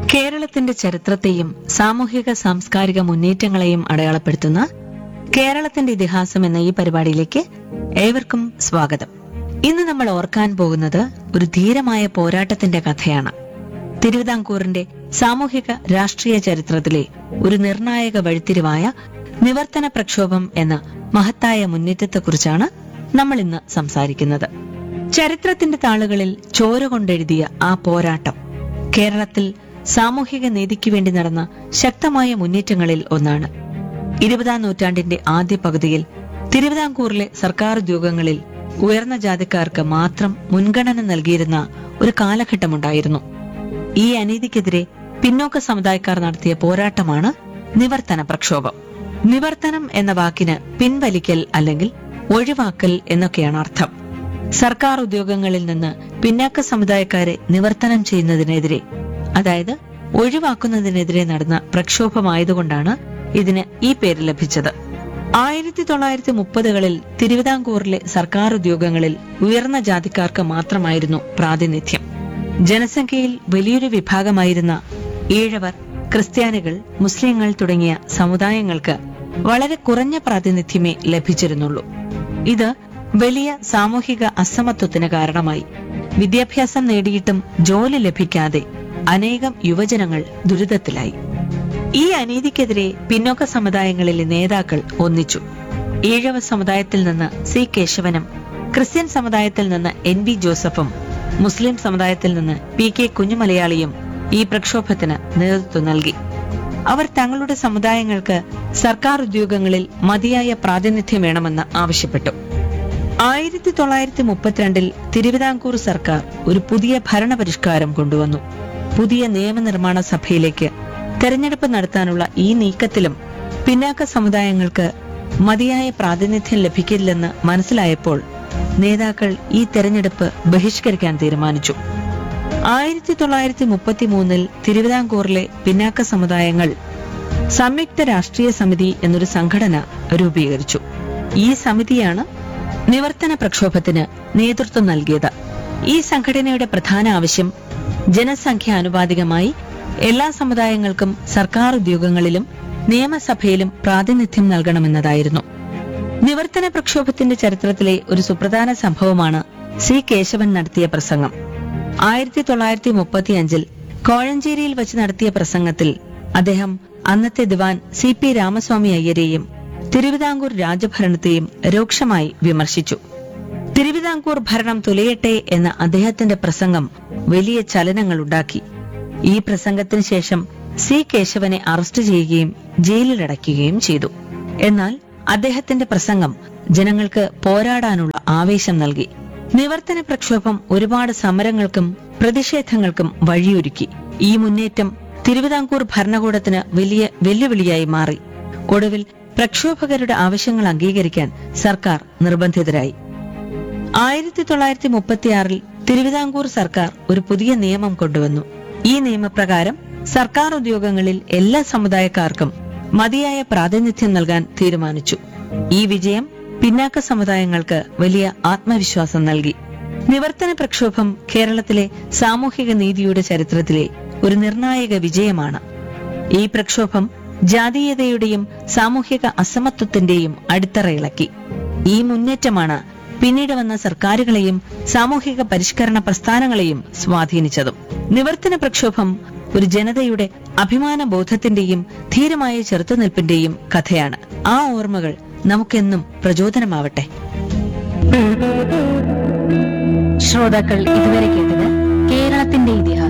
കേരളത്തിന്റെ ചരിത്രത്തെയും സാമൂഹിക സാംസ്കാരിക മുന്നേറ്റങ്ങളെയും അടയാളപ്പെടുത്തുന്ന കേരളത്തിന്റെ ഇതിഹാസം എന്ന ഈ പരിപാടിയിലേക്ക് ഏവർക്കും സ്വാഗതം ഇന്ന് നമ്മൾ ഓർക്കാൻ പോകുന്നത് ഒരു ധീരമായ പോരാട്ടത്തിന്റെ കഥയാണ് തിരുവിതാംകൂറിന്റെ സാമൂഹിക രാഷ്ട്രീയ ചരിത്രത്തിലെ ഒരു നിർണായക വഴിത്തിരിവായ നിവർത്തന പ്രക്ഷോഭം എന്ന മഹത്തായ മുന്നേറ്റത്തെക്കുറിച്ചാണ് നമ്മൾ ഇന്ന് സംസാരിക്കുന്നത് ചരിത്രത്തിന്റെ താളുകളിൽ ചോര കൊണ്ടെഴുതിയ ആ പോരാട്ടം കേരളത്തിൽ സാമൂഹിക നീതിക്ക് വേണ്ടി നടന്ന ശക്തമായ മുന്നേറ്റങ്ങളിൽ ഒന്നാണ് ഇരുപതാം നൂറ്റാണ്ടിന്റെ ആദ്യ പകുതിയിൽ തിരുവിതാംകൂറിലെ സർക്കാർ ഉദ്യോഗങ്ങളിൽ ഉയർന്ന ജാതിക്കാർക്ക് മാത്രം മുൻഗണന നൽകിയിരുന്ന ഒരു കാലഘട്ടമുണ്ടായിരുന്നു ഈ അനീതിക്കെതിരെ പിന്നോക്ക സമുദായക്കാർ നടത്തിയ പോരാട്ടമാണ് നിവർത്തന പ്രക്ഷോഭം നിവർത്തനം എന്ന വാക്കിന് പിൻവലിക്കൽ അല്ലെങ്കിൽ ഒഴിവാക്കൽ എന്നൊക്കെയാണ് അർത്ഥം സർക്കാർ ഉദ്യോഗങ്ങളിൽ നിന്ന് പിന്നാക്ക സമുദായക്കാരെ നിവർത്തനം ചെയ്യുന്നതിനെതിരെ അതായത് ഒഴിവാക്കുന്നതിനെതിരെ നടന്ന പ്രക്ഷോഭമായതുകൊണ്ടാണ് ഇതിന് ഈ പേര് ലഭിച്ചത് ആയിരത്തി തൊള്ളായിരത്തി മുപ്പതുകളിൽ തിരുവിതാംകൂറിലെ സർക്കാർ ഉദ്യോഗങ്ങളിൽ ഉയർന്ന ജാതിക്കാർക്ക് മാത്രമായിരുന്നു പ്രാതിനിധ്യം ജനസംഖ്യയിൽ വലിയൊരു വിഭാഗമായിരുന്ന ഈഴവർ ക്രിസ്ത്യാനികൾ മുസ്ലിങ്ങൾ തുടങ്ങിയ സമുദായങ്ങൾക്ക് വളരെ കുറഞ്ഞ പ്രാതിനിധ്യമേ ലഭിച്ചിരുന്നുള്ളൂ ഇത് വലിയ സാമൂഹിക അസമത്വത്തിന് കാരണമായി വിദ്യാഭ്യാസം നേടിയിട്ടും ജോലി ലഭിക്കാതെ അനേകം യുവജനങ്ങൾ ദുരിതത്തിലായി ഈ അനീതിക്കെതിരെ പിന്നോക്ക സമുദായങ്ങളിലെ നേതാക്കൾ ഒന്നിച്ചു ഈഴവ സമുദായത്തിൽ നിന്ന് സി കേശവനും ക്രിസ്ത്യൻ സമുദായത്തിൽ നിന്ന് എൻ വി ജോസഫും മുസ്ലിം സമുദായത്തിൽ നിന്ന് പി കെ കുഞ്ഞുമലയാളിയും ഈ പ്രക്ഷോഭത്തിന് നേതൃത്വം നൽകി അവർ തങ്ങളുടെ സമുദായങ്ങൾക്ക് സർക്കാർ ഉദ്യോഗങ്ങളിൽ മതിയായ പ്രാതിനിധ്യം വേണമെന്ന് ആവശ്യപ്പെട്ടു ആയിരത്തി തൊള്ളായിരത്തി മുപ്പത്തിരണ്ടിൽ തിരുവിതാംകൂർ സർക്കാർ ഒരു പുതിയ ഭരണപരിഷ്കാരം കൊണ്ടുവന്നു പുതിയ നിയമനിർമ്മാണ സഭയിലേക്ക് തെരഞ്ഞെടുപ്പ് നടത്താനുള്ള ഈ നീക്കത്തിലും പിന്നാക്ക സമുദായങ്ങൾക്ക് മതിയായ പ്രാതിനിധ്യം ലഭിക്കില്ലെന്ന് മനസ്സിലായപ്പോൾ നേതാക്കൾ ഈ തെരഞ്ഞെടുപ്പ് ബഹിഷ്കരിക്കാൻ തീരുമാനിച്ചു ആയിരത്തി തൊള്ളായിരത്തി മുപ്പത്തി മൂന്നിൽ തിരുവിതാംകൂറിലെ പിന്നാക്ക സമുദായങ്ങൾ സംയുക്ത രാഷ്ട്രീയ സമിതി എന്നൊരു സംഘടന രൂപീകരിച്ചു ഈ സമിതിയാണ് നിവർത്തന പ്രക്ഷോഭത്തിന് നേതൃത്വം നൽകിയത് ഈ സംഘടനയുടെ പ്രധാന ആവശ്യം ജനസംഖ്യ ആനുപാതികമായി എല്ലാ സമുദായങ്ങൾക്കും സർക്കാർ ഉദ്യോഗങ്ങളിലും നിയമസഭയിലും പ്രാതിനിധ്യം നൽകണമെന്നതായിരുന്നു നിവർത്തന പ്രക്ഷോഭത്തിന്റെ ചരിത്രത്തിലെ ഒരു സുപ്രധാന സംഭവമാണ് സി കേശവൻ നടത്തിയ പ്രസംഗം ആയിരത്തി തൊള്ളായിരത്തി മുപ്പത്തിയഞ്ചിൽ കോഴഞ്ചേരിയിൽ വെച്ച് നടത്തിയ പ്രസംഗത്തിൽ അദ്ദേഹം അന്നത്തെ ദിവാൻ സി പി രാമസ്വാമി അയ്യരെയും തിരുവിതാംകൂർ രാജഭരണത്തെയും രൂക്ഷമായി വിമർശിച്ചു തിരുവിതാംകൂർ ഭരണം തുലയട്ടെ എന്ന അദ്ദേഹത്തിന്റെ പ്രസംഗം വലിയ ചലനങ്ങളുണ്ടാക്കി ഈ പ്രസംഗത്തിന് ശേഷം സി കേശവനെ അറസ്റ്റ് ചെയ്യുകയും ജയിലിലടയ്ക്കുകയും ചെയ്തു എന്നാൽ അദ്ദേഹത്തിന്റെ പ്രസംഗം ജനങ്ങൾക്ക് പോരാടാനുള്ള ആവേശം നൽകി നിവർത്തന പ്രക്ഷോഭം ഒരുപാട് സമരങ്ങൾക്കും പ്രതിഷേധങ്ങൾക്കും വഴിയൊരുക്കി ഈ മുന്നേറ്റം തിരുവിതാംകൂർ ഭരണകൂടത്തിന് വലിയ വെല്ലുവിളിയായി മാറി ഒടുവിൽ പ്രക്ഷോഭകരുടെ ആവശ്യങ്ങൾ അംഗീകരിക്കാൻ സർക്കാർ നിർബന്ധിതരായി ആയിരത്തി തൊള്ളായിരത്തി മുപ്പത്തിയാറിൽ തിരുവിതാംകൂർ സർക്കാർ ഒരു പുതിയ നിയമം കൊണ്ടുവന്നു ഈ നിയമപ്രകാരം സർക്കാർ ഉദ്യോഗങ്ങളിൽ എല്ലാ സമുദായക്കാർക്കും മതിയായ പ്രാതിനിധ്യം നൽകാൻ തീരുമാനിച്ചു ഈ വിജയം പിന്നാക്ക സമുദായങ്ങൾക്ക് വലിയ ആത്മവിശ്വാസം നൽകി നിവർത്തന പ്രക്ഷോഭം കേരളത്തിലെ സാമൂഹിക നീതിയുടെ ചരിത്രത്തിലെ ഒരു നിർണായക വിജയമാണ് ഈ പ്രക്ഷോഭം ജാതീയതയുടെയും സാമൂഹിക അസമത്വത്തിന്റെയും അടിത്തറയിളക്കി ഈ മുന്നേറ്റമാണ് പിന്നീട് വന്ന സർക്കാരുകളെയും സാമൂഹിക പരിഷ്കരണ പ്രസ്ഥാനങ്ങളെയും സ്വാധീനിച്ചതും നിവർത്തന പ്രക്ഷോഭം ഒരു ജനതയുടെ അഭിമാന ബോധത്തിന്റെയും ധീരമായ ചെറുത്തുനിൽപ്പിന്റെയും കഥയാണ് ആ ഓർമ്മകൾ നമുക്കെന്നും പ്രചോദനമാവട്ടെ ശ്രോതാക്കൾ ഇതുവരെ കേട്ടത് കേരളത്തിന്റെ ഇതിഹാസം